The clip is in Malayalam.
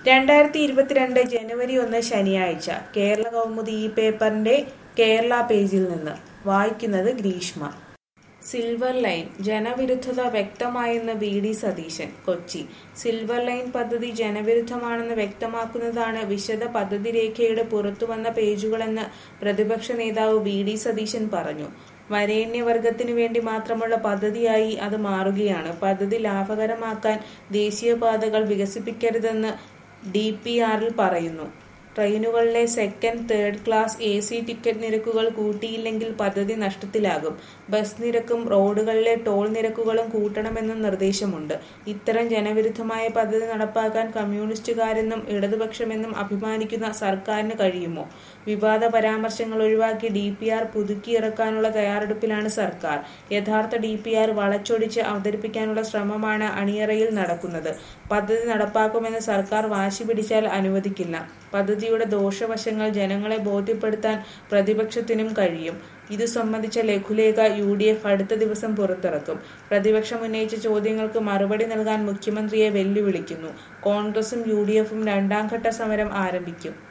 രണ്ടായിരത്തി ഇരുപത്തിരണ്ട് ജനുവരി ഒന്ന് ശനിയാഴ്ച കേരള കൗമുദി ഈ പേപ്പറിന്റെ കേരള പേജിൽ നിന്ന് വായിക്കുന്നത് ഗ്രീഷ്മ സിൽവർ ലൈൻ ജനവിരുദ്ധത വ്യക്തമായെന്ന് V D Satheesan Kochi silver line പദ്ധതി ജനവിരുദ്ധമാണെന്ന് വ്യക്തമാക്കുന്നതാണ് വിശദ പദ്ധതി രേഖയുടെ പുറത്തുവന്ന പേജുകളെന്ന് പ്രതിപക്ഷ നേതാവ് വി ഡി സതീശൻ പറഞ്ഞു വരേണ്യവർഗത്തിനു വേണ്ടി മാത്രമുള്ള പദ്ധതിയായി അത് മാറുകയാണ് പദ്ധതി ലാഭകരമാക്കാൻ ദേശീയപാതകൾ വികസിപ്പിക്കരുതെന്ന് ഡി പി ആറിൽ പറയുന്നു ട്രെയിനുകളിലെ second third class A C ticket നിരക്കുകൾ കൂട്ടിയില്ലെങ്കിൽ പദ്ധതി നഷ്ടത്തിലാകും ബസ് നിരക്കും റോഡുകളിലെ ടോൾ നിരക്കുകളും കൂട്ടണമെന്നും നിർദ്ദേശമുണ്ട് ഇത്തരം ജനവിരുദ്ധമായ പദ്ധതി നടപ്പാക്കാൻ കമ്മ്യൂണിസ്റ്റുകാരെന്നും ഇടതുപക്ഷമെന്നും അഭിമാനിക്കുന്ന സർക്കാരിന് കഴിയുമോ വിവാദ പരാമർശങ്ങൾ ഒഴിവാക്കി ഡി പി ആർ പുതുക്കിയിറക്കാനുള്ള തയ്യാറെടുപ്പിലാണ് സർക്കാർ യഥാർത്ഥ ഡി പി ആർ വളച്ചൊടിച്ച് അവതരിപ്പിക്കാനുള്ള ശ്രമമാണ് അണിയറയിൽ നടക്കുന്നത് പദ്ധതി നടപ്പാക്കുമെന്ന് സർക്കാർ വാശി പിടിച്ചാൽ അനുവദിക്കില്ല പദ്ധതിയുടെ ദോഷവശങ്ങൾ ജനങ്ങളെ ബോധ്യപ്പെടുത്താൻ പ്രതിപക്ഷത്തിനും കഴിയും ഇതു സംബന്ധിച്ച ലഘുലേഖ യു ഡി എഫ് അടുത്ത ദിവസം പുറത്തിറക്കും പ്രതിപക്ഷം ഉന്നയിച്ച ചോദ്യങ്ങൾക്ക് മറുപടി നൽകാൻ മുഖ്യമന്ത്രിയെ വെല്ലുവിളിക്കുന്നു കോൺഗ്രസും യു ഡി എഫും രണ്ടാംഘട്ട സമരം ആരംഭിക്കും